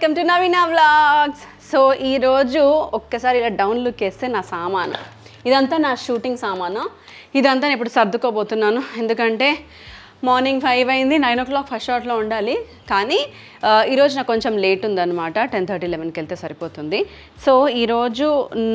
welcome to Naveena vlogs so ఈరోజు ఒక్కసారి ఇలా డౌన్ లుక్ వేస్తే నా సామాను ఇదంతా నా షూటింగ్ సామాను ఇదంతా నేను ఇప్పుడు సర్దుకోబోతున్నాను ఎందుకంటే మార్నింగ్ ఫైవ్ అయింది నైన్ ఓ క్లాక్ ఫస్ట్ షాట్లో ఉండాలి కానీ ఆ, ఈరోజు నాకు కొంచెం లేట్ ఉందన్నమాట టెన్ థర్టీ లెవెన్కి వెళ్తే సరిపోతుంది సో ఈరోజు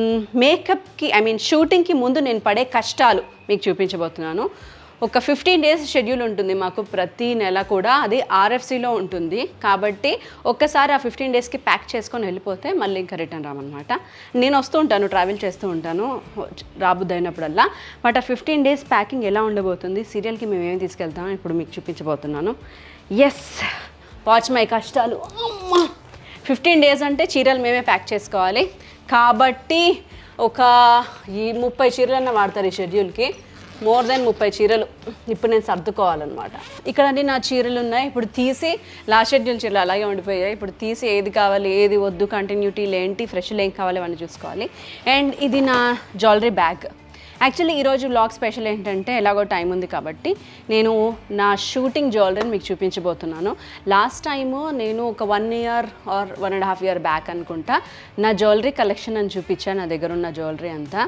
మేకప్కి ఐ మీన్ షూటింగ్కి ముందు నేను పడే కష్టాలు మీకు చూపించబోతున్నాను ఒక ఫిఫ్టీన్ డేస్ షెడ్యూల్ ఉంటుంది మాకు ప్రతి నెల కూడా అది ఆర్ఎఫ్సిలో ఉంటుంది కాబట్టి ఒక్కసారి ఆ ఫిఫ్టీన్ డేస్కి ప్యాక్ చేసుకొని వెళ్ళిపోతే మళ్ళీ ఇంకా రిటర్న్ రామన్నమాట నేను వస్తూ ఉంటాను ట్రావెల్ చేస్తూ ఉంటాను రాబుద్ది అయినప్పుడల్లా బట్ ఆ ఫిఫ్టీన్ డేస్ ప్యాకింగ్ ఎలా ఉండబోతుంది సీరియల్కి మేము ఏం తీసుకెళ్తామో ఇప్పుడు మీకు చూపించబోతున్నాను ఎస్ వాచ్ మై కష్టాలు అమ్మా ఫిఫ్టీన్ డేస్ అంటే చీరలు మేమే ప్యాక్ చేసుకోవాలి కాబట్టి ఒక ఈ ముప్పై చీరలన్నా వాడతారు ఈ షెడ్యూల్కి మోర్ దెన్ ముప్పై చీరలు ఇప్పుడు నేను సర్దుకోవాలన్నమాట ఇక్కడ అన్ని నా చీరలు ఉన్నాయి ఇప్పుడు తీసి లాస్ట్ షెడ్యూల్ చీరలు అలాగే ఉండిపోయాయి ఇప్పుడు తీసి ఏది కావాలి ఏది వద్దు కంటిన్యూటీలు ఏంటి ఫ్రెష్లు ఏం కావాలి అవన్నీ చూసుకోవాలి అండ్ ఇది నా జ్యువెలరీ బ్యాగ్ యాక్చువల్లీ ఈరోజు వ్లాగ్ స్పెషల్ ఏంటంటే ఎలాగో టైం ఉంది కాబట్టి నేను నా షూటింగ్ జ్యువెలరీని మీకు చూపించబోతున్నాను లాస్ట్ టైము నేను ఒక one year or one and half year back అనుకుంటా నా జ్యువెలరీ కలెక్షన్ అని చూపించాను నా దగ్గర ఉన్న జ్యువెలరీ అంతా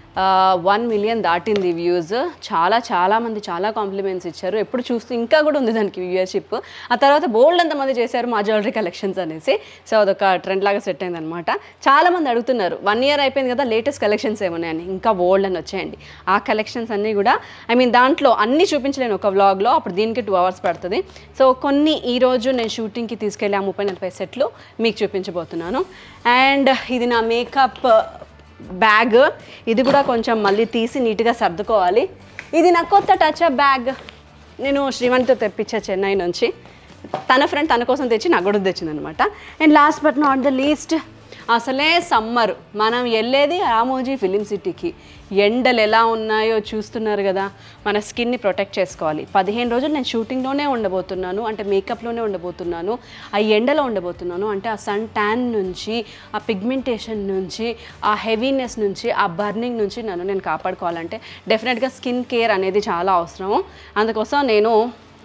వన్ మిలియన్ దాటింది వ్యూస్ చాలా చాలా మంది చాలా కాంప్లిమెంట్స్ ఇచ్చారు ఎప్పుడు చూస్తూ ఇంకా కూడా ఉంది దానికి వ్యూయర్షిప్ ఆ తర్వాత బోల్డ్ అంతమంది చేశారు మా జ్యువెలరీ కలెక్షన్స్ అనేసి సో అదొక ట్రెండ్ లాగా సెట్ అయింది అనమాట చాలా మంది అడుగుతున్నారు వన్ ఇయర్ అయిపోయింది కదా లేటెస్ట్ కలెక్షన్స్ ఏమున్నాయని ఇంకా బోల్డ్ అని వచ్చాయండి ఆ కలెక్షన్స్ అన్నీ కూడా ఐ మీన్ దాంట్లో అన్నీ చూపించలేను ఒక వ్లాగ్లో అప్పుడు దీనికి టూ అవర్స్ పడుతుంది సో కొన్ని ఈ రోజు నేను షూటింగ్కి తీసుకెళ్ళి ఆ ముప్పై నలభై సెట్లు మీకు చూపించబోతున్నాను అండ్ ఇది నా మేకప్ బ్యాగ్ ఇది కూడా కొంచెం మళ్ళీ తీసి నీట్గా సర్దుకోవాలి ఇది నా కొత్త టచ్ అప్ బ్యాగ్ నేను శ్రీమంత్తో తెప్పించా చెన్నై నుంచి తన ఫ్రెండ్ తన కోసం తెచ్చి నాకు కూడా తెచ్చింది అనమాట and last but not the least అసలే సమ్మర్ మనం వెళ్ళేది రామోజీ ఫిలిం సిటీకి ఎండలు ఎలా ఉన్నాయో చూస్తున్నారు కదా మన స్కిన్ని ప్రొటెక్ట్ చేసుకోవాలి పదిహేను రోజులు నేను షూటింగ్లోనే ఉండబోతున్నాను అంటే మేకప్లోనే ఉండబోతున్నాను ఆ ఎండలో ఉండబోతున్నాను అంటే ఆ సన్ ట్యాన్ నుంచి ఆ పిగ్మెంటేషన్ నుంచి ఆ హెవీనెస్ నుంచి ఆ బర్నింగ్ నుంచి నన్ను నేను కాపాడుకోవాలంటే డెఫినెట్గా స్కిన్ కేర్ అనేది చాలా అవసరం అందుకోసం నేను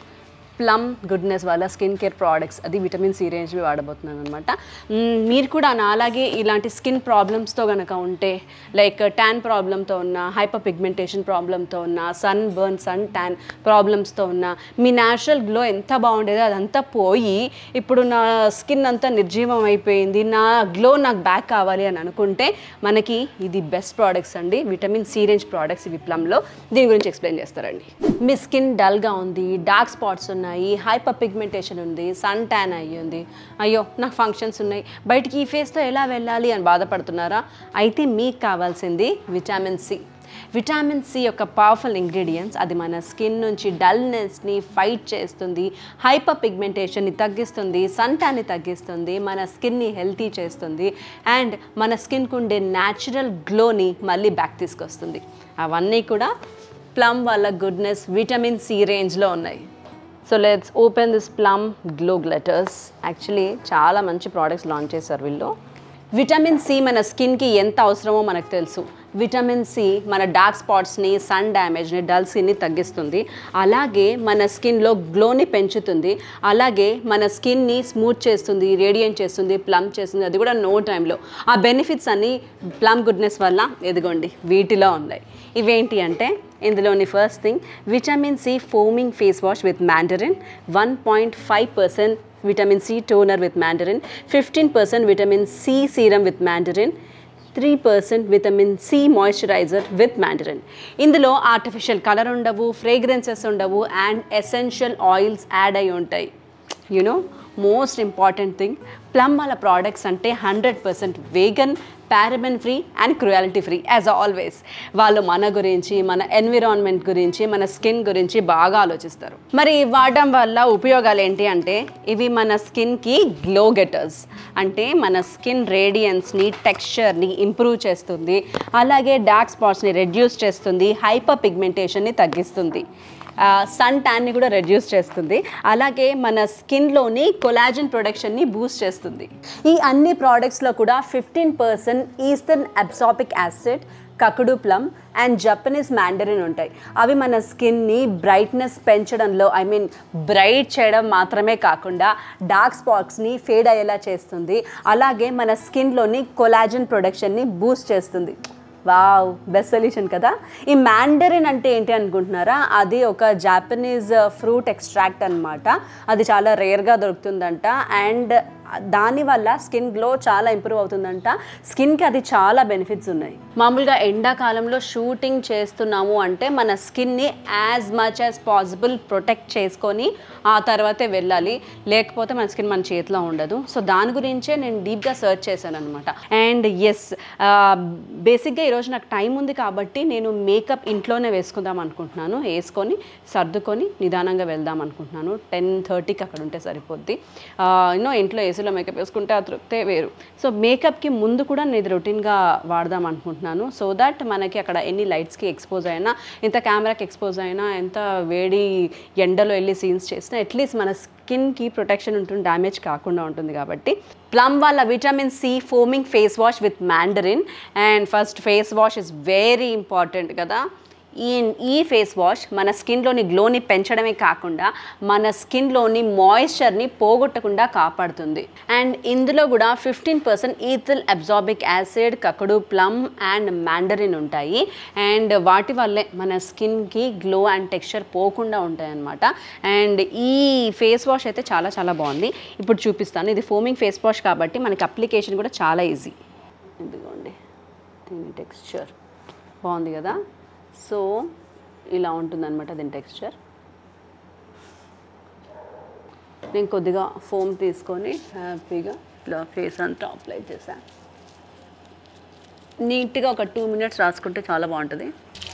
ప్లమ్ గుడ్నెస్ వాళ్ళ స్కిన్ కేర్ ప్రోడక్ట్స్ అది విటమిన్ సి రేంజ్ వాడబోతున్నాను అనమాట మీరు కూడా నా అలాగే ఇలాంటి స్కిన్ ప్రాబ్లమ్స్తో కనుక ఉంటే లైక్ ట్యాన్ ప్రాబ్లంతో ఉన్న హైపర్ పిగ్మెంటేషన్ ప్రాబ్లంతో ఉన్న సన్ బర్న్ సన్ ట్యాన్ ప్రాబ్లమ్స్తో ఉన్న మీ న్యాచురల్ గ్లో ఎంత బాగుండేదో అదంతా పోయి ఇప్పుడు నా స్కిన్ అంతా నిర్జీవం అయిపోయింది నా గ్లో నాకు బ్యాక్ కావాలి అని అనుకుంటే మనకి ఇది బెస్ట్ ప్రోడక్ట్స్ అండి విటమిన్ సి రేంజ్ ప్రోడక్ట్స్ ఇవి ప్లమ్లో దీని గురించి ఎక్స్ప్లెయిన్ చేస్తారండి మీ స్కిన్ డల్గా ఉంది డార్క్ స్పాట్స్ ఉన్నాయి హైపర్ పిగ్మెంటేషన్ ఉంది సన్ ట్యాన్ అయ్యి ఉంది అయ్యో నాకు ఫంక్షన్స్ ఉన్నాయి బయటికి ఈ ఫేస్తో ఎలా వెళ్ళాలి అని బాధపడుతున్నారా అయితే మీకు కావాల్సింది విటామిన్ సి విటామిన్ సి యొక్క పవర్ఫుల్ ఇంగ్రీడియంట్స్ అది మన స్కిన్ నుంచి డల్నెస్ని ఫైట్ చేస్తుంది హైపర్ పిగ్మెంటేషన్ని తగ్గిస్తుంది సన్ ట్యాన్ని తగ్గిస్తుంది మన స్కిన్ని హెల్తీ చేస్తుంది అండ్ మన స్కిన్కు ఉండే న్యాచురల్ గ్లోని మళ్ళీ బ్యాక్ తీసుకొస్తుంది అవన్నీ కూడా ప్లమ్ వాళ్ళ గుడ్నెస్ విటమిన్ సి రేంజ్లో ఉన్నాయి so let's open this Plum glow glitters actually చాలా మంచి ప్రోడక్ట్స్ లాంచ్ చేశారు వీళ్ళు విటమిన్ సి మన స్కిన్కి ఎంత అవసరమో మనకు తెలుసు విటమిన్ సి మన డార్క్ స్పాట్స్ని సన్ డ్యామేజ్ని డల్ స్కిన్ని తగ్గిస్తుంది అలాగే మన స్కిన్లో గ్లోని పెంచుతుంది అలాగే మన స్కిన్ని స్మూత్ చేస్తుంది రేడియంట్ చేస్తుంది ప్లమ్ చేస్తుంది అది కూడా నో టైంలో ఆ బెనిఫిట్స్ అన్నీ ప్లమ్ గుడ్నెస్ వల్ల ఎదిగోండి వీటిలో ఉన్నాయి ఇవేంటి అంటే ఇందులోని first thing vitamin C foaming face wash with mandarin one point five percent vitamin C toner with mandarin fifteen percent vitamin C serum with mandarin three percent vitamin C moisturiser with mandarin ఇందులో artificial colour ఉండవు fragrances ఉండవు and essential oils add అయి ఉంటాయి you know most important thing Plum వాళ్ళ products అంటే hundred percent vegan paraben free and cruelty free as always వాళ్ళు మన గురించి మన ఎన్విరాన్మెంట్ గురించి మన స్కిన్ గురించి బాగా ఆలోచిస్తారు మరి వాడడం వల్ల ఉపయోగాలు ఏంటి అంటే ఇవి మన స్కిన్కి గ్లో గెటర్స్ అంటే మన స్కిన్ రేడియన్స్ని టెక్స్చర్ని ఇంప్రూవ్ చేస్తుంది అలాగే డార్క్ స్పాట్స్ని రెడ్యూస్ చేస్తుంది హైపర్ పిగ్మెంటేషన్ని తగ్గిస్తుంది సన్ ట్యాన్ని కూడా రెడ్యూస్ చేస్తుంది అలాగే మన స్కిన్లోని కొలాజిన్ ప్రొడక్షన్ని బూస్ట్ చేస్తుంది ఈ అన్ని ప్రోడక్ట్స్లో కూడా ఫిఫ్టీన్ పర్సెంట్ ఈస్టర్న్ అబ్సాపిక్ acid Kakadu plum and Japanese mandarin ఉంటాయి అవి మన స్కిన్ని బ్రైట్నెస్ పెంచడంలో ఐ మీన్ బ్రైట్ చేయడం మాత్రమే కాకుండా డార్క్ స్పాట్స్ని ఫేడ్ అయ్యేలా చేస్తుంది అలాగే మన స్కిన్లోని కొలాజిన్ ప్రొడక్షన్ని బూస్ట్ చేస్తుంది వావ్ బెస్ట్ సొల్యూషన్ కదా ఈ మ్యాండరిన్ అంటే ఏంటి అనుకుంటున్నారా అది ఒక జాపనీస్ ఫ్రూట్ ఎక్స్ట్రాక్ట్ అన్నమాట అది చాలా రేర్గా దొరుకుతుందంట అండ్ దానివల్ల స్కిన్ గ్లో చాలా ఇంప్రూవ్ అవుతుందంట స్కిన్కి అది చాలా బెనిఫిట్స్ ఉన్నాయి మామూలుగా ఎండాకాలంలో షూటింగ్ చేస్తున్నాము అంటే మన స్కిన్ని as much as possible protect చేసుకొని ఆ తర్వాతే వెళ్ళాలి లేకపోతే మన స్కిన్ మన చేతిలో ఉండదు సో దాని గురించే నేను డీప్గా సర్చ్ చేశాను అనమాట అండ్ ఎస్ బేసిక్గా ఈరోజు నాకు టైం ఉంది కాబట్టి నేను మేకప్ ఇంట్లోనే వేసుకుందాం అనుకుంటున్నాను వేసుకొని సర్దుకొని నిదానంగా వెళ్దాం అనుకుంటున్నాను టెన్ థర్టీకి అక్కడ ఉంటే సరిపోద్ది యూనో ఇంట్లో ఏసీలో మేకప్ వేసుకుంటే ఆ తృప్తే వేరు సో మేకప్కి ముందు కూడా నేను ఇది రొటీన్గా వాడదాం అనుకుంటున్నాను సో దట్ మనకి అక్కడ ఎన్ని లైట్స్కి ఎక్స్పోజ్ అయినా ఎంత కెమెరాకి ఎక్స్పోజ్ అయినా ఎంత వేడి ఎండలో వెళ్ళి సీన్స్ చేసినా అట్లీస్ట్ మన స్కిన్కి ప్రొటెక్షన్ ఉంటుంది డ్యామేజ్ కాకుండా ఉంటుంది కాబట్టి ప్లమ్ వాళ్ళ vitamin C foaming face wash with mandarin and first face wash is very important కదా ఈ ఈ ఫేస్ వాష్ మన స్కిన్లోని గ్లోని పెంచడమే కాకుండా మన స్కిన్లోని మాయిశ్చర్ని పోగొట్టకుండా కాపాడుతుంది అండ్ ఇందులో కూడా fifteen percent ethyl ascorbic acid Kakadu plum and mandarin ఉంటాయి అండ్ వాటి వల్లే మన స్కిన్కి గ్లో అండ్ టెక్స్చర్ పోకుండా ఉంటాయి అన్నమాట అండ్ ఈ ఫేస్ వాష్ అయితే చాలా చాలా బాగుంది ఇప్పుడు చూపిస్తాను ఇది ఫోమింగ్ ఫేస్ వాష్ కాబట్టి మనకి అప్లికేషన్ కూడా చాలా ఈజీ ఇదిగోండి దీని టెక్స్చర్ బాగుంది కదా సో ఇలా ఉంటుందన్నమాట దీని టెక్స్చర్ నేను కొద్దిగా ఫోమ్ తీసుకొని హ్యాపీగా ఇలా ఫేస్ అంతా అప్లై చేశాను నీట్గా ఒక టూ మినిట్స్ రాసుకుంటే చాలా బాగుంటుంది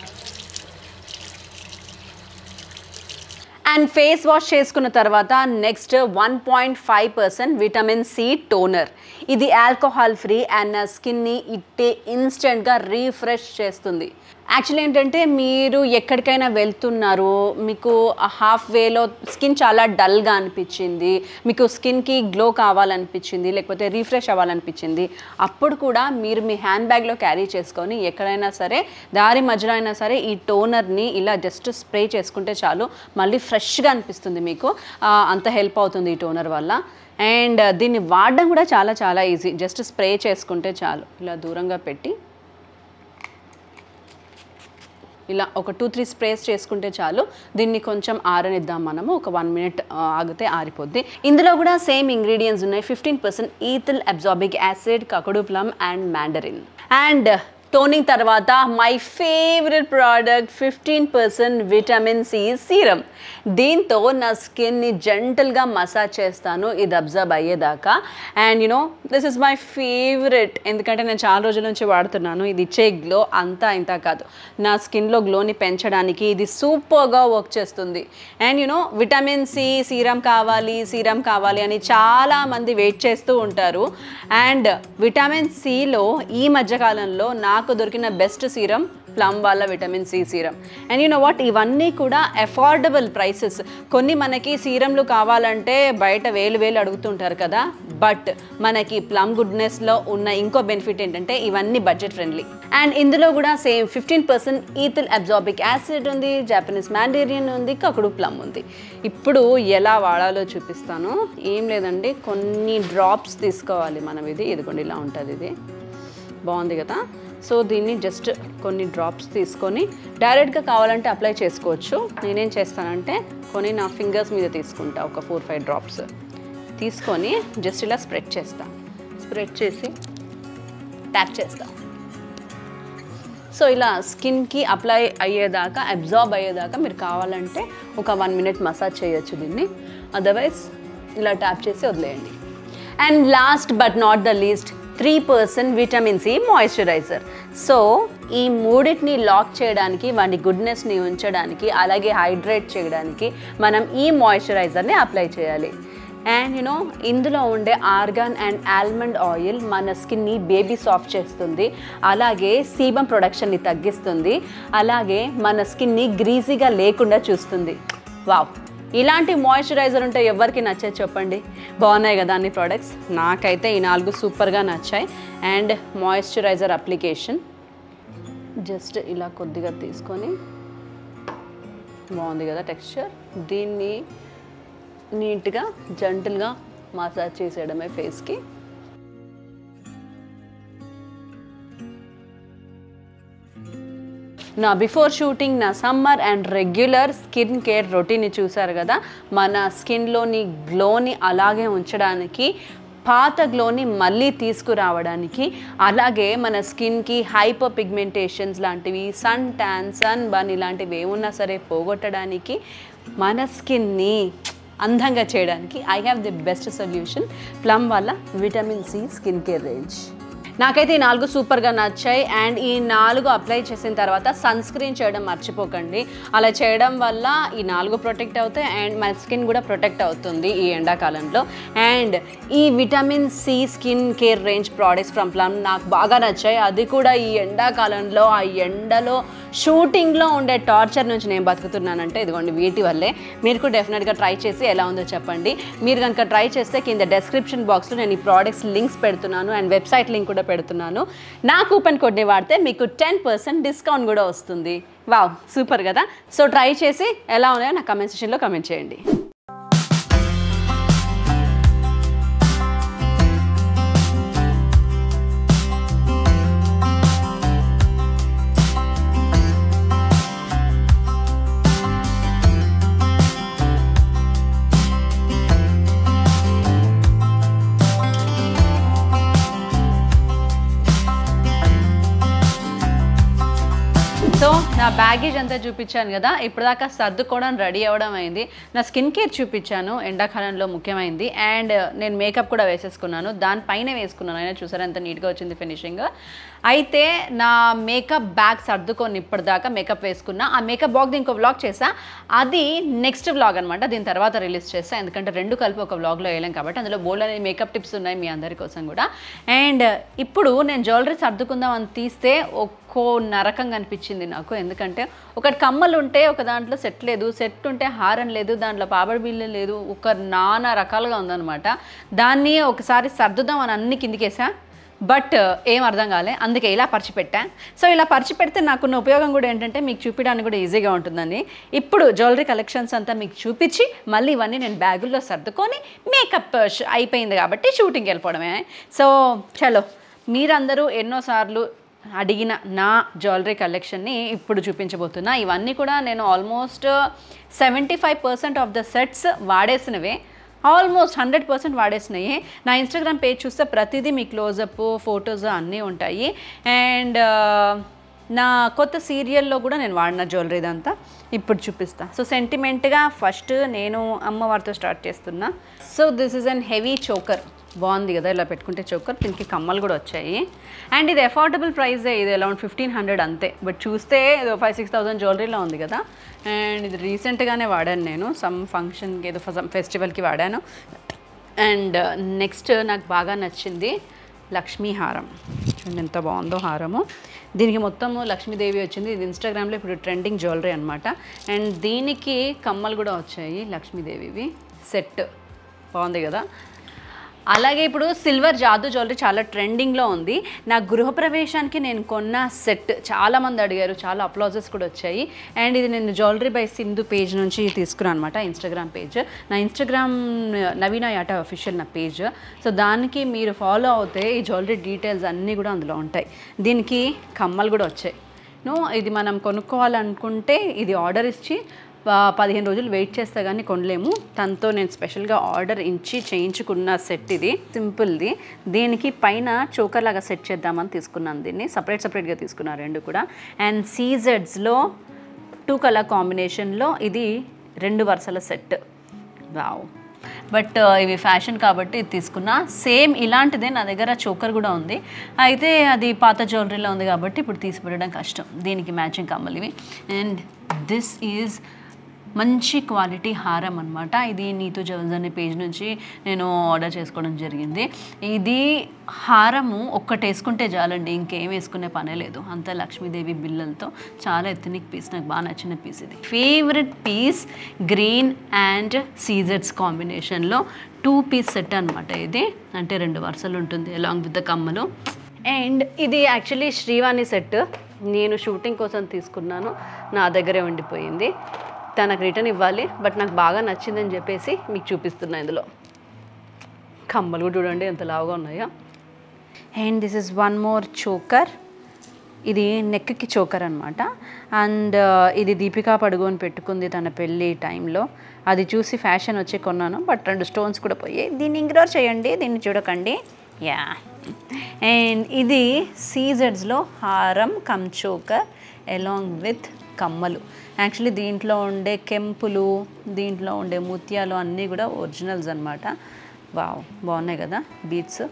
అండ్ ఫేస్ వాష్ చేసుకున్న తర్వాత next one point five percent vitamin C toner ఇది ఆల్కహాల్ ఫ్రీ అండ్ నా స్కిన్ని ఇట్టే ఇన్స్టెంట్గా రీఫ్రెష్ చేస్తుంది యాక్చువల్లీ ఏంటంటే మీరు ఎక్కడికైనా వెళ్తున్నారు మీకు హాఫ్ వేలో స్కిన్ చాలా డల్గా అనిపించింది మీకు స్కిన్కి గ్లో కావాలనిపించింది లేకపోతే రీఫ్రెష్ అవ్వాలనిపించింది అప్పుడు కూడా మీరు మీ హ్యాండ్ బ్యాగ్లో క్యారీ చేసుకొని ఎక్కడైనా సరే దారి మధ్యలో అయినా సరే ఈ టోనర్ని ఇలా జస్ట్ స్ప్రే చేసుకుంటే చాలు మళ్ళీ ఫ్రెష్గా అనిపిస్తుంది మీకు ఆ, అంత హెల్ప్ అవుతుంది ఈ టోనర్ వల్ల అండ్ దీన్ని వాడడం కూడా చాలా చాలా ఈజీ జస్ట్ స్ప్రే చేసుకుంటే చాలు ఇలా దూరంగా పెట్టి ఇలా ఒక టూ త్రీ స్ప్రేస్ చేసుకుంటే చాలు దీన్ని కొంచెం ఆరనిద్దాం మనము ఒక వన్ మినిట్ ఆగితే ఆరిపోద్ది ఇందులో కూడా సేమ్ ఇంగ్రీడియంట్స్ ఉన్నాయి fifteen percent ethyl ascorbic acid Kakadu plum and mandarin and toning తర్వాత my favourite product fifteen percent vitamin C serum దీంతో నా స్కిన్ని జెంటల్గా మసాజ్ చేస్తాను ఇది అబ్జర్వ్ అయ్యేదాకా and you know this is my favourite ఎందుకంటే నేను చాలా రోజుల నుంచి వాడుతున్నాను ఇది ఇచ్చే గ్లో అంతా ఇంత కాదు నా స్కిన్లో గ్లోని పెంచడానికి ఇది సూపర్గా వర్క్ చేస్తుంది and you know vitamin C serum కావాలి సీరం కావాలి అని చాలామంది వెయిట్ చేస్తూ ఉంటారు అండ్ విటమిన్ సిలో ఈ మధ్యకాలంలో నాకు దొరికిన బెస్ట్ సీరం ప్లమ్ వాళ్ళ vitamin C serum and you know what ఇవన్నీ కూడా అఫోర్డబుల్ ప్రైసెస్ కొన్ని మనకి సీరంలు కావాలంటే బయట వేలు వేలు అడుగుతుంటారు కదా బట్ మనకి ప్లమ్ గుడ్నెస్లో ఉన్న ఇంకో బెనిఫిట్ ఏంటంటే ఇవన్నీ బడ్జెట్ ఫ్రెండ్లీ అండ్ ఇందులో కూడా same fifteen percent ethyl ascorbic acid ఉంది జాపనీస్ మ్యాండేరియన్ ఉంది కకుడు ప్లమ్ ఉంది ఇప్పుడు ఎలా వాడాలో చూపిస్తాను ఏం లేదండి కొన్ని డ్రాప్స్ తీసుకోవాలి మనం ఇది ఇదిగోండి ఇలా ఉంటుంది ఇది బాగుంది కదా సో దీన్ని జస్ట్ కొన్ని డ్రాప్స్ తీసుకొని డైరెక్ట్గా కావాలంటే అప్లై చేసుకోవచ్చు నేనేం చేస్తానంటే కొన్ని నా ఫింగర్స్ మీద తీసుకుంటా ఒక ఫోర్ ఫైవ్ డ్రాప్స్ తీసుకొని జస్ట్ ఇలా స్ప్రెడ్ చేస్తా స్ప్రెడ్ చేసి ట్యాప్ చేస్తా సో ఇలా స్కిన్కి అప్లై అయ్యేదాకా అబ్జార్బ్ అయ్యేదాకా మీరు కావాలంటే ఒక వన్ మినిట్ మసాజ్ చేయొచ్చు దీన్ని అదర్వైజ్ ఇలా ట్యాప్ చేసి వదిలేయండి and last but not the least three percent vitamin C moisturiser so ఈ మూడింటిని లాక్ చేయడానికి వాటి గుడ్నెస్ని ఉంచడానికి అలాగే హైడ్రేట్ చేయడానికి మనం ఈ మాయిశ్చరైజర్ని అప్లై చేయాలి అండ్ యూనో ఇందులో ఉండే ఆర్గాన్ అండ్ ఆల్మండ్ ఆయిల్ మన స్కిన్ని బేబీ సాఫ్ట్ చేస్తుంది అలాగే సీబం ప్రొడక్షన్ని తగ్గిస్తుంది అలాగే మన స్కిన్ని గ్రీజీగా లేకుండా చూస్తుంది వావ్ ఇలాంటి మాయిశ్చరైజర్ ఉంటే ఎవరికి నచ్చేది చెప్పండి బాగున్నాయి కదా అన్ని ప్రోడక్ట్స్ నాకైతే ఈ నాలుగు సూపర్గా నచ్చాయి అండ్ మాయిశ్చరైజర్ అప్లికేషన్ జస్ట్ ఇలా కొద్దిగా తీసుకొని బాగుంది కదా టెక్స్చర్ దీన్ని నీట్గా జంటల్గా మసాజ్ చేసేయడమే ఫేస్కి నా బిఫోర్ షూటింగ్ నా summer and regular skin care రొటీన్ని చూసారు కదా మన స్కిన్లోని గ్లోని అలాగే ఉంచడానికి పాత గ్లోని మళ్ళీ తీసుకురావడానికి అలాగే మన స్కిన్కి హైపర్ పిగ్మెంటేషన్స్ లాంటివి సన్ ట్యాన్ సన్ బన్ ఇలాంటివి ఏమున్నా సరే పోగొట్టడానికి మన స్కిన్ని అందంగా చేయడానికి I have the best solution Plum వల్ల vitamin C skin care range నాకైతే ఈ నాలుగు సూపర్గా నచ్చాయి అండ్ ఈ నాలుగు అప్లై చేసిన తర్వాత సన్ స్క్రీన్ చేయడం మర్చిపోకండి అలా చేయడం వల్ల ఈ నాలుగు ప్రొటెక్ట్ అవుతాయి అండ్ మన స్కిన్ కూడా ప్రొటెక్ట్ అవుతుంది ఈ ఎండాకాలంలో అండ్ ఈ vitamin C skin care range products from Plum నాకు బాగా నచ్చాయి అది కూడా ఈ ఎండాకాలంలో ఆ ఎండలో షూటింగ్లో ఉండే టార్చర్ నుంచి నేను బతుకుతున్నానంటే ఇదిగోండి వీటి వల్లే మీరు కూడా డెఫినెట్గా ట్రై చేసి ఎలా ఉందో చెప్పండి మీరు కనుక ట్రై చేస్తే కింద డెస్క్రిప్షన్ బాక్స్లో నేను ఈ ప్రోడక్ట్స్ లింక్స్ పెడుతున్నాను అండ్ వెబ్సైట్ లింక్ కూడా పెడుతున్నాను నా కూపన్ కోడ్ని వాడితే మీకు టెన్ పర్సెంట్ డిస్కౌంట్ కూడా వస్తుంది వావ్ సూపర్ కదా సో ట్రై చేసి ఎలా ఉన్నాయో నా కమెంట్ సెక్షన్లో కమెంట్ చేయండి సో నా బ్యాగేజ్ అంతా చూపించాను కదా ఇప్పటిదాకా సర్దుకోవడం రెడీ అవ్వడం అయింది నా స్కిన్ కేర్ చూపించాను ఎండాకాలంలో ముఖ్యమైనది అండ్ నేను మేకప్ కూడా వేసేసుకున్నాను దానిపైన వేసుకున్నాను అయినా చూసారా ఎంత నీట్గా వచ్చింది ఫినిషింగ్ అయితే నా మేకప్ బ్యాగ్ సర్దుకొని ఇప్పటిదాకా మేకప్ వేసుకున్నా ఆ మేకప్ బాగ్ ఇంకో వ్లాగ్ చేసా అది నెక్స్ట్ వ్లాగ్ అనమాట దీని తర్వాత రిలీజ్ చేస్తా ఎందుకంటే రెండు కలిపి ఒక వ్లాగ్లో వేయలేం కాబట్టి అందులో బోల్డ్ అనే మేకప్ టిప్స్ ఉన్నాయి మీ అందరి కోసం కూడా అండ్ ఇప్పుడు నేను జ్యువెలరీ సర్దుకుందాం అని తీస్తే ఒక్కో నరకం కనిపించింది నాకు ఎందుకంటే ఒకటి కమ్మలు ఉంటే ఒక దాంట్లో సెట్ లేదు సెట్ ఉంటే హారం లేదు దాంట్లో పాబడి బిల్లు లేదు ఒక నానా రకాలుగా ఉందన్నమాట దాన్ని ఒకసారి సర్దుదాం అని అన్ని కిందికేసా బట్ ఏం అర్థం కాలే అందుకే ఇలా పరిచిపెట్టా సో ఇలా పరిచిపెడితే నాకున్న ఉపయోగం కూడా ఏంటంటే మీకు చూపించడానికి కూడా ఈజీగా ఉంటుందని ఇప్పుడు జ్యువెలరీ కలెక్షన్స్ అంతా మీకు చూపించి మళ్ళీ ఇవన్నీ నేను బ్యాగుల్లో సర్దుకొని మేకప్ అయిపోయింది కాబట్టి షూటింగ్కి వెళ్ళిపోవడమే సో చలో మీరందరూ ఎన్నోసార్లు అడిగిన నా జ్యువెలరీ కలెక్షన్ని ఇప్పుడు చూపించబోతున్నా ఇవన్నీ కూడా నేను almost seventy five percent of the sets వాడేసినవే ఆల్మోస్ట్ హండ్రెడ్ పర్సెంట్ వాడేసినాయి నా ఇన్స్టాగ్రామ్ పేజ్ చూస్తే ప్రతిదీ మీ క్లోజప్ ఫొటోస్ అన్నీ ఉంటాయి అండ్ నా కొత్త సీరియల్లో కూడా నేను వాడిన జ్యువెలరీ ఇదంతా ఇప్పుడు చూపిస్తా సో సెంటిమెంట్గా ఫస్ట్ నేను అమ్మవారితో స్టార్ట్ చేస్తున్నా so this is an heavy choker బాగుంది కదా ఇలా పెట్టుకుంటే చోకర్ దీనికి కమ్మలు కూడా వచ్చాయి అండ్ ఇది అఫోర్డబుల్ ప్రైజే ఇది అరౌండ్ ఫిఫ్టీన్ హండ్రెడ్ అంతే బట్ చూస్తే ఏదో ఫైవ్ సిక్స్ థౌసండ్ జ్యువెలరీలో ఉంది కదా అండ్ ఇది రీసెంట్గానే వాడాను నేను సమ్ ఫంక్షన్కి ఏదో సమ్ ఫెస్టివల్కి వాడాను అండ్ నెక్స్ట్ నాకు బాగా నచ్చింది లక్ష్మీ హారం చూడండి ఎంత బాగుందో హారము దీనికి మొత్తము లక్ష్మీదేవి వచ్చింది ఇది ఇన్స్టాగ్రామ్లో ఇప్పుడు ట్రెండింగ్ జ్యువెలరీ అనమాట అండ్ దీనికి కమ్మలు కూడా వచ్చాయి లక్ష్మీదేవివి సెట్ బాగుంది కదా అలాగే ఇప్పుడు సిల్వర్ జాదు జ్యువెలరీ చాలా ట్రెండింగ్లో ఉంది నా గృహప్రవేశానికి నేను కొన్న సెట్ చాలామంది అడిగారు చాలా అప్లాజెస్ కూడా వచ్చాయి అండ్ ఇది నేను జ్యువెలరీ బై సింధు పేజ్ నుంచి తీసుకున్నాను అనమాట ఇన్స్టాగ్రామ్ పేజ్ నా ఇన్స్టాగ్రామ్ నవీన యాట అఫీషియల్ నా పేజ్ సో దానికి మీరు ఫాలో అవుతే ఈ జ్యువెలరీ డీటెయిల్స్ అన్నీ కూడా అందులో ఉంటాయి దీనికి కమ్మలు కూడా వచ్చాయి నో ఇది మనం కొనుక్కోవాలనుకుంటే ఇది ఆర్డర్ ఇచ్చి ప- పదిహేను రోజులు వెయిట్ చేస్తే కానీ కొనలేము తనతో నేను స్పెషల్గా ఆర్డర్ ఇచ్చి చేయించుకున్న సెట్ ఇది సింపుల్ది దీనికి పైన చోకర్ లాగా సెట్ చేద్దామని తీసుకున్నాను దీన్ని సపరేట్ సపరేట్గా తీసుకున్నాను రెండు కూడా అండ్ సీజెడ్స్లో టూ కలర్ కాంబినేషన్లో ఇది రెండు వరుసల సెట్ వావ్ బట్ ఇవి ఫ్యాషన్ కాబట్టి ఇది తీసుకున్నా సేమ్ ఇలాంటిదే నా దగ్గర చోకర్ కూడా ఉంది అయితే అది పాత జ్యువెలరీలో ఉంది కాబట్టి ఇప్పుడు తీసిపెట్టడం కష్టం దీనికి మ్యాచింగ్ కమ్మలు ఇవి అండ్ దిస్ ఈజ్ మంచి క్వాలిటీ హారం అనమాట ఇది నీతు జవల్స్ అనే పేజ్ నుంచి నేను ఆర్డర్ చేసుకోవడం జరిగింది ఇది హారము ఒక్కటి వేసుకుంటే చాలండి ఇంకేం వేసుకునే పనే లేదు అంత లక్ష్మీదేవి బిల్లలతో చాలా ఎథనిక్ పీస్ నాకు బాగా నచ్చిన పీస్ ఇది ఫేవరెట్ పీస్ గ్రీన్ అండ్ సీజర్స్ కాంబినేషన్లో టూ పీస్ సెట్ అనమాట ఇది అంటే రెండు వరుసలు ఉంటుంది అలాంగ్ విత్ ద కమ్మలు అండ్ ఇది యాక్చువల్లీ శ్రీవాణి సెట్ నేను షూటింగ్ కోసం తీసుకున్నాను నా దగ్గరే ఉండిపోయింది తనకు రిటర్న్ ఇవ్వాలి బట్ నాకు బాగా నచ్చిందని చెప్పేసి మీకు చూపిస్తున్నా ఇందులో కమ్మలు కూడా చూడండి ఎంత లావుగా ఉన్నాయో and this is one more choker ఇది నెక్కి చోకర్ అనమాట అండ్ ఇది దీపికా పడుగోని పెట్టుకుంది తన పెళ్ళి టైంలో అది చూసి ఫ్యాషన్ వచ్చి కొన్నాను బట్ రెండు స్టోన్స్ కూడా పోయాయి దీన్ని ఇగ్నోర్ చేయండి దీన్ని చూడకండి యా అండ్ ఇది సీజర్స్లో హారం కమ్ చోకర్ అలాంగ్ విత్ కమ్మలు యాక్చువల్లీ దీంట్లో ఉండే కెంపులు దీంట్లో ఉండే ముత్యాలు అన్నీ కూడా ఒరిజినల్స్ అనమాట వావ్ బాగున్నాయి కదా బీట్స్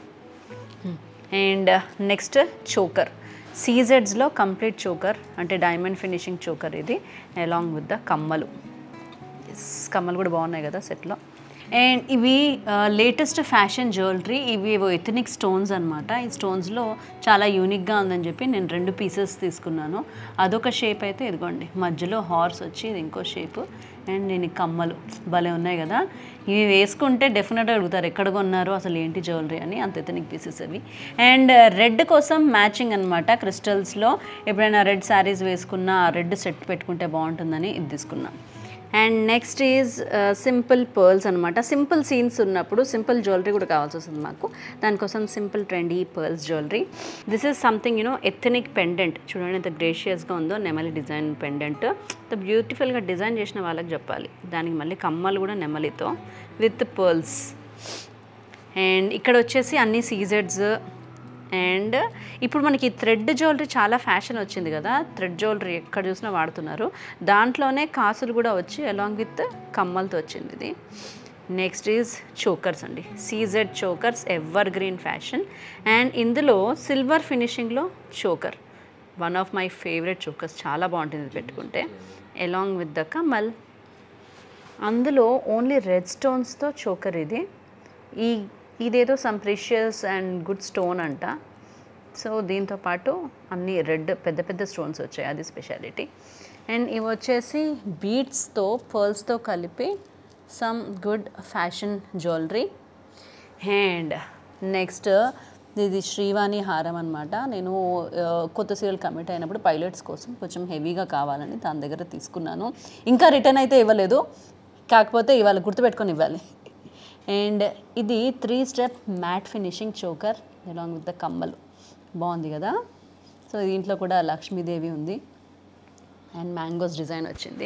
అండ్ నెక్స్ట్ చోకర్ సీజెడ్స్లో కంప్లీట్ చోకర్ అంటే డైమండ్ ఫినిషింగ్ చోకర్ ఇది అలాంగ్ విత్ ద కమ్మలు Yes, కమ్మలు కూడా బాగున్నాయి కదా సెట్లో అండ్ ఇవి లేటెస్ట్ ఫ్యాషన్ జ్యువెలరీ ఇవి ఏవో ఎథనిక్ స్టోన్స్ అనమాట ఈ స్టోన్స్లో చాలా యూనిక్గా ఉందని చెప్పి నేను రెండు పీసెస్ తీసుకున్నాను అదొక షేప్ అయితే ఇదిగోండి మధ్యలో హార్స్ వచ్చి ఇది ఇంకో షేప్ అండ్ నేను ఈ కమ్మలు భలే ఉన్నాయి కదా ఇవి వేసుకుంటే డెఫినెట్గా అడుగుతారు ఎక్కడ కొన్నారు అసలు ఏంటి జ్యువెలరీ అని అంత ఎథనిక్ పీసెస్ అవి అండ్ రెడ్ కోసం మ్యాచింగ్ అనమాట క్రిస్టల్స్లో ఎప్పుడైనా రెడ్ శారీస్ వేసుకున్న రెడ్ సెట్ పెట్టుకుంటే బాగుంటుందని ఇది తీసుకున్నాను and next is simple pearls అనమాట సింపుల్ సీన్స్ ఉన్నప్పుడు సింపుల్ జ్యువెలరీ కూడా కావాల్సి వస్తుంది మాకు దానికోసం simple trendy pearls jewellery this is something you know ethnic pendant చూడండి ఎంత గ్రేషియస్గా ఉందో నెమలి డిజైన్ పెండెంట్ ఎంత బ్యూటిఫుల్గా డిజైన్ చేసిన వాళ్ళకి చెప్పాలి దానికి మళ్ళీ కమ్మలు కూడా నెమలితో విత్ పర్ల్స్ అండ్ ఇక్కడ వచ్చేసి అన్ని సీజెడ్స్ అండ్ ఇప్పుడు మనకి థ్రెడ్ జ్యువెలరీ చాలా ఫ్యాషన్ వచ్చింది కదా థ్రెడ్ జ్యువెలరీ ఎక్కడ చూసినా వాడుతున్నారు దాంట్లోనే కాసులు కూడా వచ్చి అలాంగ్ విత్ కమ్మలతో వచ్చింది ఇది నెక్స్ట్ ఈజ్ చోకర్స్ అండి CZ chokers ever green fashion and ఇందులో సిల్వర్ ఫినిషింగ్లో choker one of my favourite chokers చాలా బాగుంటుంది ఇది పెట్టుకుంటే అలాంగ్ విత్ ద కమల్ అందులో ఓన్లీ రెడ్ స్టోన్స్తో చోకర్ ఇది ఈ ఇదేదో some precious and good stone అంట సో దీంతో పాటు అన్ని రెడ్ పెద్ద పెద్ద స్టోన్స్ వచ్చాయి అది స్పెషాలిటీ అండ్ ఇవి వచ్చేసి బీడ్స్తో పర్ల్స్తో కలిపి some good fashion jewellery and next ఇది శ్రీవాణి హారం అనమాట నేను ఆ, కొత్త సీరియల్ కమిట్ అయినప్పుడు పైలట్స్ కోసం కొంచెం హెవీగా కావాలని దాని దగ్గర తీసుకున్నాను ఇంకా రిటర్న్ అయితే ఇవ్వలేదు కాకపోతే ఇవాళ గుర్తుపెట్టుకొని ఇవ్వాలి అండ్ ఇది three step matte finishing choker along with the కమ్మలు బాగుంది కదా సో దీంట్లో కూడా లక్ష్మీదేవి ఉంది అండ్ మ్యాంగోస్ డిజైన్ వచ్చింది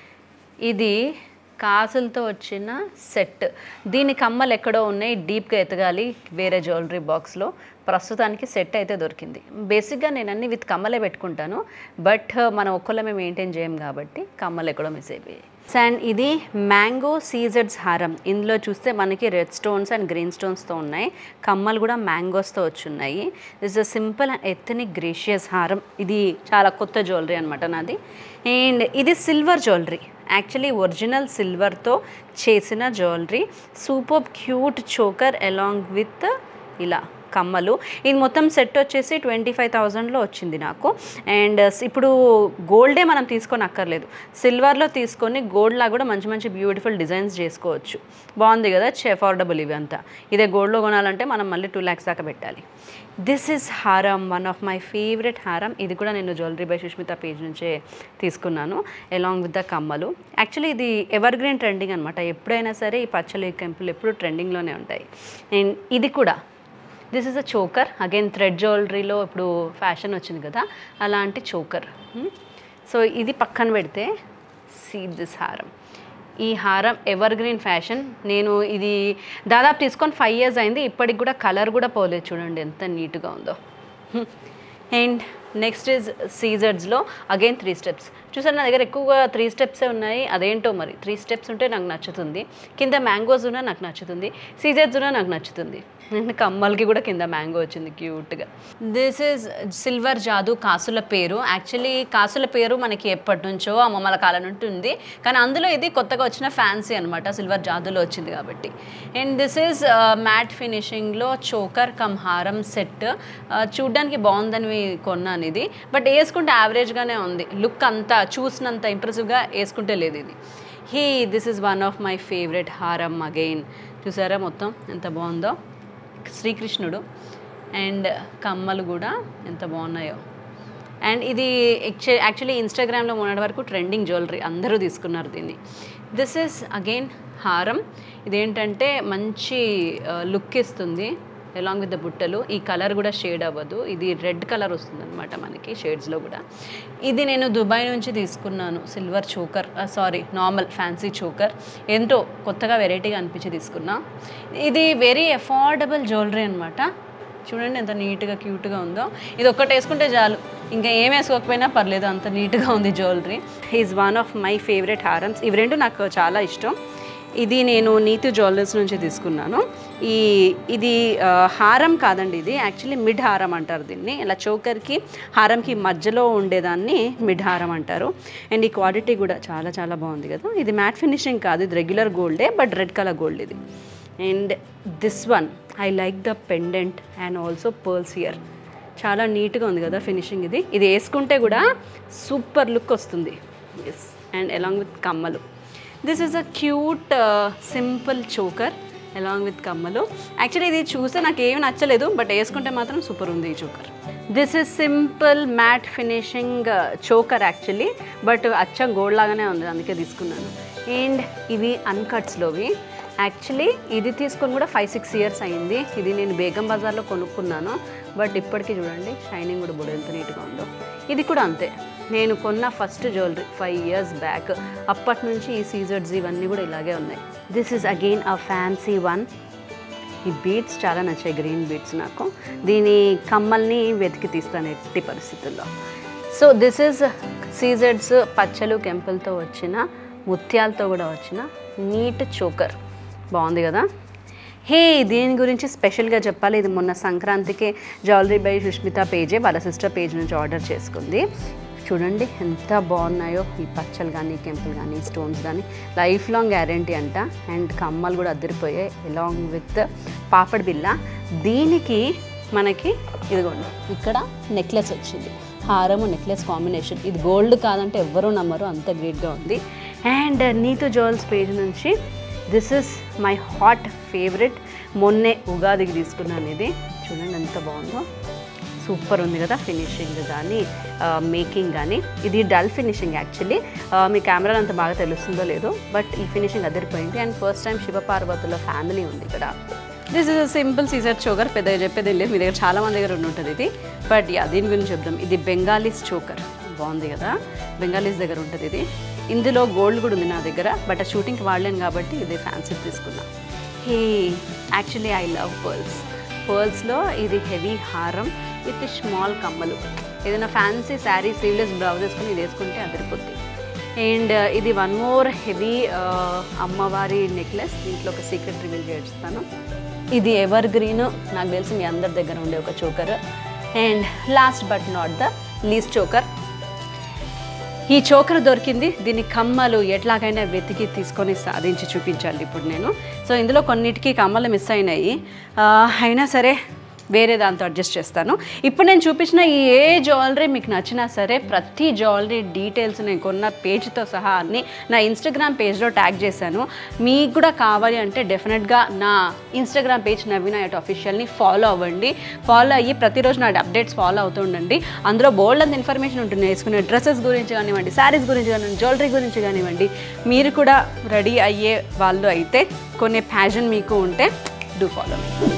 ఇది కాసులతో వచ్చిన సెట్ దీని కమ్మలు ఎక్కడో ఉన్నాయి డీప్గా ఎతగాలి వేరే జ్యువెలరీ బాక్స్లో ప్రస్తుతానికి సెట్ అయితే దొరికింది బేసిక్గా నేను అన్ని విత్ కమ్మలే పెట్టుకుంటాను బట్ మనం ఒక్కళ్ళమే మెయింటైన్ చేయం కాబట్టి కమ్మలు ఎక్కడో మిస్ అయిపోయాయి అండ్ ఇది మ్యాంగో సీజెడ్స్ హారం ఇందులో చూస్తే మనకి రెడ్ స్టోన్స్ అండ్ గ్రీన్ స్టోన్స్తో ఉన్నాయి కమ్మలు కూడా మ్యాంగోస్తో వచ్చున్నాయి this a simple and ethnic gracious హారం ఇది చాలా కొత్త జ్యువెలరీ అనమాట నాది అండ్ ఇది సిల్వర్ జ్యువెలరీ యాక్చువల్లీ ఒరిజినల్ సిల్వర్తో చేసిన jewellery super cute choker along with ఇలా కమ్మలు ఇది మొత్తం సెట్ వచ్చేసి ట్వంటీ ఫైవ్ థౌజండ్లో వచ్చింది నాకు అండ్ ఇప్పుడు గోల్డే మనం తీసుకొని అక్కర్లేదు సిల్వర్లో తీసుకొని గోల్డ్లా కూడా మంచి మంచి బ్యూటిఫుల్ డిజైన్స్ చేసుకోవచ్చు బాగుంది కదా అఫోర్డబుల్ ఇవి అంతా ఇదే గోల్డ్లో కొనాలంటే మనం మళ్ళీ టూ ల్యాక్స్ దాకా పెట్టాలి దిస్ ఇస్ హారం వన్ ఆఫ్ మై ఫేవరెట్ హారం ఇది కూడా నేను జ్యువెలరీ బై సుష్మిత పేజ్ నుంచే తీసుకున్నాను అలాంగ్ విత్ ద కమ్మలు యాక్చువల్లీ ఇది ఎవర్ గ్రీన్ ట్రెండింగ్ అనమాట ఎప్పుడైనా సరే ఈ పచ్చలు ఈ కెంపులు ఎప్పుడు ట్రెండింగ్లోనే ఉంటాయి అండ్ ఇది కూడా this is a choker again thread జ్యువెలరీలో ఇప్పుడు ఫ్యాషన్ వచ్చింది కదా అలాంటి చోకర్ సో ఇది పక్కన పెడితే సీ దిస్ హారం ఈ హారం ఎవర్ గ్రీన్ ఫ్యాషన్ నేను ఇది దాదాపు తీసుకొని ఫైవ్ ఇయర్స్ అయింది ఇప్పటికి కూడా కలర్ కూడా పోలేదు చూడండి ఎంత నీట్గా ఉందో అండ్ నెక్స్ట్ ఇస్ సీజర్స్లో అగైన్ త్రీ స్టెప్స్ చూసారు నా దగ్గర ఎక్కువగా త్రీ స్టెప్సే ఉన్నాయి అదేంటో మరి త్రీ స్టెప్స్ ఉంటే నాకు నచ్చుతుంది కింద మ్యాంగోస్ ఉన్నా నాకు నచ్చుతుంది సీజర్స్ ఉన్నా నాకు నచ్చుతుంది అండ్ కమ్మలకి కూడా కింద మ్యాంగో వచ్చింది క్యూట్గా దిస్ ఈజ్ సిల్వర్ జాదు కాసుల పేరు యాక్చువల్లీ కాసుల పేరు మనకి ఎప్పటి నుంచో అమ్మమ్మల కాలం నుండి ఉంది కానీ అందులో ఇది కొత్తగా వచ్చిన ఫ్యాన్సీ అనమాట సిల్వర్ జాదులో వచ్చింది కాబట్టి అండ్ దిస్ ఈజ్ మ్యాట్ ఫినిషింగ్లో చోకర్ కమ్ హారం సెట్ చూడ్డానికి బాగుందని కొన్నాను ఇది బట్ వేసుకుంటే యావరేజ్గానే ఉంది లుక్ అంతా చూసినంత ఇంప్రెసివ్గా వేసుకుంటే లేదు ఇది he this is one of my favourite హారం అగైన్ చూసారా మొత్తం ఎంత బాగుందో శ్రీకృష్ణుడు అండ్ కమ్మలు కూడా ఎంత బాగున్నాయో అండ్ ఇది యాక్చువల్లీ ఇన్స్టాగ్రామ్లో మొన్నటి వరకు ట్రెండింగ్ జ్యువెలరీ అందరూ తీసుకున్నారు దీన్ని దిస్ ఇస్ అగైన్ హారం ఇదేంటంటే మంచి లుక్ ఇస్తుంది అలాంగ్ విత్ ద బుట్టలు ఈ కలర్ కూడా షేడ్ అవ్వదు ఇది రెడ్ కలర్ వస్తుంది అనమాట మనకి షేడ్స్లో కూడా ఇది నేను దుబాయ్ నుంచి తీసుకున్నాను silver choker sorry normal fancy choker ఎంతో కొత్తగా వెరైటీగా అనిపించి తీసుకున్నా ఇది వెరీ అఫోర్డబుల్ జ్యువెలరీ అనమాట చూడండి ఎంత నీట్గా క్యూట్గా ఉందో ఇది ఒక్కటి వేసుకుంటే చాలు ఇంకా ఏం వేసుకోకపోయినా పర్లేదు అంత నీట్గా ఉంది jewellery is one of my favourite హారమ్స్ ఇవి రెండు నాకు చాలా ఇష్టం ఇది నేను నీతి జ్యువెలర్స్ నుంచి తీసుకున్నాను ఈ ఇది ఆ, హారం కాదండి ఇది యాక్చువల్లీ మిడ్ హారం అంటారు దీన్ని ఇలా చోకర్కి హారంకి మధ్యలో ఉండేదాన్ని మిడ్ హారం అంటారు అండ్ ఈ క్వాలిటీ కూడా చాలా చాలా బాగుంది కదా ఇది మ్యాట్ ఫినిషింగ్ కాదు ఇది రెగ్యులర్ గోల్డే బట్ రెడ్ కలర్ గోల్డ్ ఇది and this one I like the pendant and also pearls ear చాలా నీట్గా ఉంది కదా ఫినిషింగ్ ఇది ఇది వేసుకుంటే కూడా సూపర్ లుక్ వస్తుంది ఎస్ అండ్ అలాంగ్ విత్ కమ్మలు this is a cute simple choker along with కమ్మలు యాక్చువల్లీ ఇది చూస్తే నాకు ఏమి నచ్చలేదు బట్ వేసుకుంటే మాత్రం సూపర్ ఉంది ఈ choker this is simple matte finishing choker actually but అచ్చం గోల్డ్ లాగానే ఉంది అందుకే తీసుకున్నాను అండ్ ఇవి అన్కట్స్లోవి యాక్చువల్లీ ఇది తీసుకొని కూడా ఫైవ్ సిక్స్ ఇయర్స్ అయింది ఇది నేను బేగం బజార్లో కొనుక్కున్నాను బట్ ఇప్పటికీ చూడండి షైనింగ్ కూడా బుడ ఎంత నీట్గా ఉందో ఇది కూడా అంతే నేను కొన్న first jewellery five years back అప్పటి నుంచి ఈ సీజర్స్ ఇవన్నీ కూడా ఇలాగే ఉన్నాయి this is again a fancy one ఈ బీట్స్ చాలా నచ్చాయి గ్రీన్ బీట్స్ నాకు దీని కమ్మల్ని వెతికి తీస్తాను ఎట్టి పరిస్థితుల్లో సో దిస్ ఈజ్ సీజర్స్ పచ్చలు కెంపులతో వచ్చిన ముత్యాలతో కూడా వచ్చిన నీట్ చోకర్ బాగుంది కదా హే దీని గురించి స్పెషల్గా చెప్పాలి ఇది మొన్న సంక్రాంతికి జ్యువెలరీ బై సుష్మిత పేజే వాళ్ళ సిస్టర్ పేజ్ నుంచి ఆర్డర్ చేసుకుంది చూడండి ఎంత బాగున్నాయో ఈ పచ్చలు కానీ కెంపులు కానీ స్టోన్స్ కానీ లైఫ్ లాంగ్ గ్యారంటీ అంట అండ్ కమ్మలు కూడా అదిరిపోయాయి అలాంగ్ విత్ పాపడ్ బిల్ల దీనికి మనకి ఇదిగోండి ఇక్కడ నెక్లెస్ వచ్చింది హారము నెక్లెస్ కాంబినేషన్ ఇది గోల్డ్ కాదంటే ఎవ్వరూ నమ్మరు అంత గ్రేట్గా ఉంది అండ్ నీతు జ్యువెల్స్ పేజ్ నుంచి this is my hot favourite మొన్నే ఉగాదికి తీసుకున్నాను ఇది చూడండి ఎంత బాగుందో సూపర్ ఉంది కదా ఫినిషింగ్ కానీ మేకింగ్ కానీ ఇది డల్ ఫినిషింగ్ యాక్చువల్లీ మీ కెమెరాలో అంత బాగా తెలుస్తుందో లేదో బట్ ఈ ఫినిషింగ్ అదిరిపోయింది అండ్ ఫస్ట్ టైం శివపార్వతుల ఫ్యామిలీ ఉంది ఇక్కడ this is a simple CZ choker పెద్దగా చెప్పేది లేదు మీ దగ్గర చాలా మంది దగ్గర ఉండి ఉంటుంది ఇది బట్ యా దీని గురించి చెప్దాం ఇది బెంగాలీస్ చోకర్ బాగుంది కదా బెంగాలీస్ దగ్గర ఉంటుంది ఇది ఇందులో గోల్డ్ కూడా ఉంది నా దగ్గర బట్ ఆ షూటింగ్కి వాడలేను కాబట్టి ఇది ఫ్యాన్సీ తీసుకున్నా hey actually I love pearls పర్ల్స్లో ఇది హెవీ హారం విత్ స్మాల్ కమ్మలు ఏదైనా ఫ్యాన్సీ శారీ స్లీవ్లెస్ బ్లౌజ్ వేసుకొని ఇది వేసుకుంటే అదిరిపోద్ది అండ్ ఇది వన్ మోర్ హెవీ అమ్మవారి నెక్లెస్ దీంట్లో ఒక సీక్రెట్ రివీల్ చేస్తాను ఇది ఎవర్ గ్రీన్ నాకు తెలిసి మీ అందరి దగ్గర ఉండే ఒక choker and last but not the least choker ఈ చోకర్ దొరికింది దీని కమ్మలు ఎట్లాగైనా వెతికి తీసుకొని సాధించి చూపించాలి ఇప్పుడు నేను సో ఇందులో కొన్నిటికి కమ్మలు మిస్ అయినాయి ఆ, అయినా సరే వేరే దాంతో అడ్జస్ట్ చేస్తాను ఇప్పుడు నేను చూపించిన ఈ ఏ జ్యువెలరీ మీకు నచ్చినా సరే ప్రతి జ్యువెలరీ డీటెయిల్స్ నేను కొన్న పేజ్తో సహా అన్ని నా ఇన్స్టాగ్రామ్ పేజ్లో ట్యాగ్ చేశాను మీకు కూడా కావాలి అంటే డెఫినెట్గా నా ఇన్స్టాగ్రామ్ పేజ్ నవీన ఎట్ అఫీషియల్ని ఫాలో అవ్వండి ఫాలో అయ్యి ప్రతిరోజు నా అప్డేట్స్ ఫాలో అవుతూ ఉండండి అందులో బోల్డ్ అంత ఇన్ఫర్మేషన్ ఉంటుంది వేసుకునే డ్రెస్సెస్ గురించి కానివ్వండి శారీస్ గురించి కానివ్వండి జ్యువెలరీ గురించి కానివ్వండి మీరు కూడా రెడీ అయ్యే వాళ్ళు అయితే కొనే ప్యాషన్ మీకు ఉంటే do follow me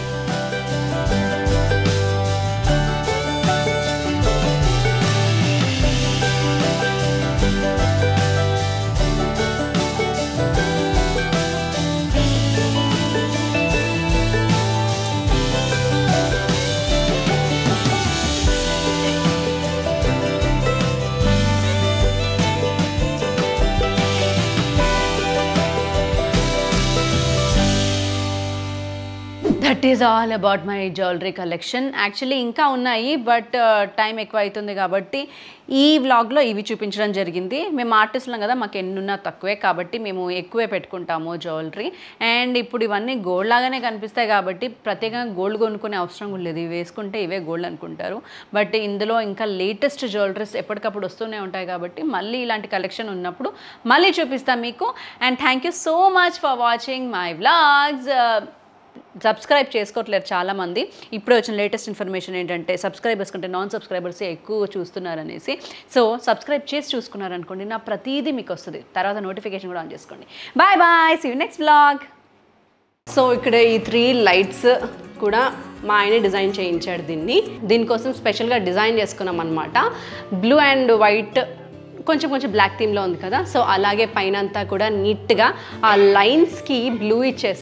is all about my jewellery collection actually ఇంకా ఉన్నాయి బట్ టైం ఎక్కువ అవుతుంది కాబట్టి ఈ వ్లాగ్లో ఇవి చూపించడం జరిగింది మేము ఆర్టిస్టులం కదా మాకు ఎన్నున్నా తక్కువే కాబట్టి మేము ఎక్కువే పెట్టుకుంటాము జ్యువెలరీ అండ్ ఇప్పుడు ఇవన్నీ గోల్డ్ లాగానే కనిపిస్తాయి కాబట్టి ప్రత్యేకంగా గోల్డ్ కొనుక్కునే అవసరం కూడా లేదు ఇవి వేసుకుంటే ఇవే గోల్డ్ అనుకుంటారు బట్ ఇందులో ఇంకా లేటెస్ట్ జ్యువెలరీస్ ఎప్పటికప్పుడు వస్తూనే ఉంటాయి కాబట్టి మళ్ళీ ఇలాంటి కలెక్షన్ ఉన్నప్పుడు మళ్ళీ చూపిస్తాం మీకు and thank you so much for watching my vlogs subscribe చేసుకోవట్లేరు చాలామంది ఇప్పుడే వచ్చిన లేటెస్ట్ ఇన్ఫర్మేషన్ ఏంటంటే సబ్స్క్రైబర్స్ కంటే నాన్ సబ్స్క్రైబర్స్ ఎక్కువ చూస్తున్నారనేసి సో సబ్స్క్రైబ్ చేసి చూసుకున్నారనుకోండి నా ప్రతిదీ మీకు వస్తుంది తర్వాత నోటిఫికేషన్ కూడా ఆన్ చేసుకోండి bye bye see next vlog so ఇక్కడ ఈ త్రీ లైట్స్ కూడా మా ఆయన డిజైన్ చేయించాడు దీన్ని దీనికోసం స్పెషల్గా డిజైన్ చేసుకున్నాం అనమాట బ్లూ అండ్ వైట్ కొంచెం కొంచెం బ్లాక్ థీమ్లో ఉంది కదా సో అలాగే పైన అంతా కూడా నీట్గా ఆ లైన్స్కి బ్లూ ఇచ్చేసి